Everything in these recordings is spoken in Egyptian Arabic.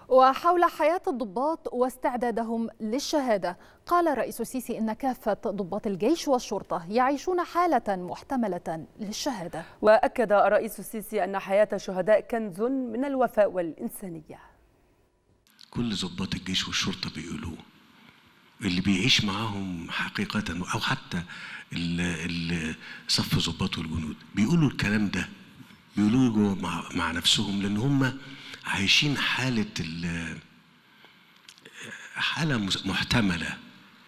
وحول حياة الضباط واستعدادهم للشهادة قال الرئيس السيسي إن كافة ضباط الجيش والشرطة يعيشون حالة محتملة للشهادة وأكد الرئيس السيسي أن حياة الشهداء كنز من الوفاء والإنسانية كل ضباط الجيش والشرطة بيقولوه اللي بيعيش معاهم حقيقة أو حتى صف ضباط والجنود بيقولوا الكلام ده بيقولوه جوه مع, مع نفسهم لأن هم عايشين حالة حالة محتملة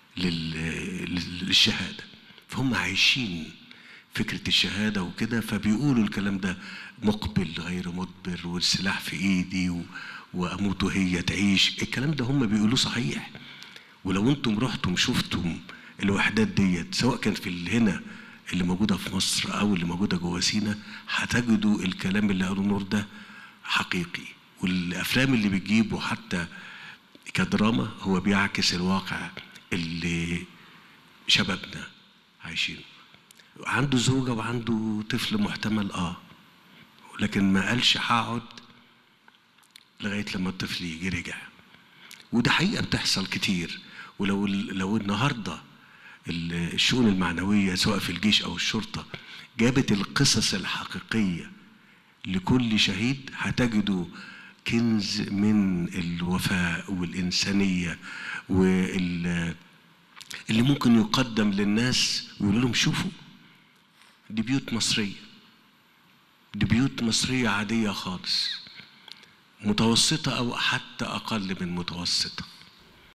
للشهادة فهم عايشين فكرة الشهادة وكده فبيقولوا الكلام ده مقبل غير مدبر والسلاح في ايدي و... واموت وهي تعيش الكلام ده هم بيقولوه صحيح ولو انتم رحتم شفتم الوحدات ديت سواء كان في هنا اللي موجوده في مصر او اللي موجوده جوه سينا هتجدوا الكلام اللي قاله نور ده حقيقي والافلام اللي بتجيبه حتى كدراما هو بيعكس الواقع اللي شبابنا عايشينه عنده زوجه وعنده طفل محتمل اه لكن ما قالش هقعد لغايه لما الطفل يجي رجع وده حقيقه بتحصل كتير ولو لو النهارده الشؤون المعنويه سواء في الجيش او الشرطه جابت القصص الحقيقيه لكل شهيد هتجدوا كنز من الوفاء والإنسانية وال اللي ممكن يقدم للناس ويقول لهم شوفوا دي بيوت مصرية دي بيوت مصرية عادية خالص متوسطة أو حتى أقل من متوسطة